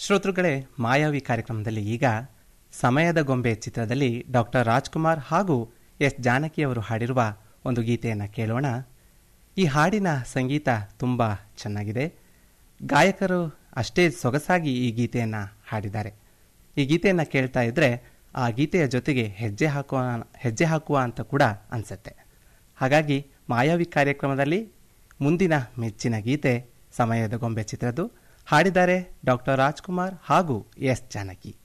ಶ್ರೋತೃಗಳೇ ಮಾಯಾವಿ ಕಾರ್ಯಕ್ರಮದಲ್ಲಿ ಈಗ ಸಮಯದ ಗೊಂಬೆ ಚಿತ್ರದಲ್ಲಿ ಡಾಕ್ಟರ್ ರಾಜ್ಕುಮಾರ್ ಹಾಗೂ ಎಸ್ ಜಾನಕಿಯವರು ಹಾಡಿರುವ ಒಂದು ಗೀತೆಯನ್ನು ಕೇಳೋಣ ಈ ಹಾಡಿನ ಸಂಗೀತ ತುಂಬ ಚೆನ್ನಾಗಿದೆ ಗಾಯಕರು ಅಷ್ಟೇ ಸೊಗಸಾಗಿ ಈ ಗೀತೆಯನ್ನು ಹಾಡಿದ್ದಾರೆ ಈ ಗೀತೆಯನ್ನು ಕೇಳ್ತಾ ಇದ್ರೆ ಆ ಗೀತೆಯ ಜೊತೆಗೆ ಹೆಜ್ಜೆ ಹಾಕುವ ಹೆಜ್ಜೆ ಹಾಕುವ ಅಂತ ಕೂಡ ಅನಿಸುತ್ತೆ ಹಾಗಾಗಿ ಮಾಯಾವಿ ಕಾರ್ಯಕ್ರಮದಲ್ಲಿ ಮುಂದಿನ ಮೆಚ್ಚಿನ ಗೀತೆ ಸಮಯದ ಗೊಂಬೆ ಚಿತ್ರದ್ದು ಹಾಡಿದ್ದಾರೆ ಡಾಕ್ಟರ್ ರಾಜ್ಕುಮಾರ್ ಹಾಗೂ ಎಸ್ ಜಾನಕಿ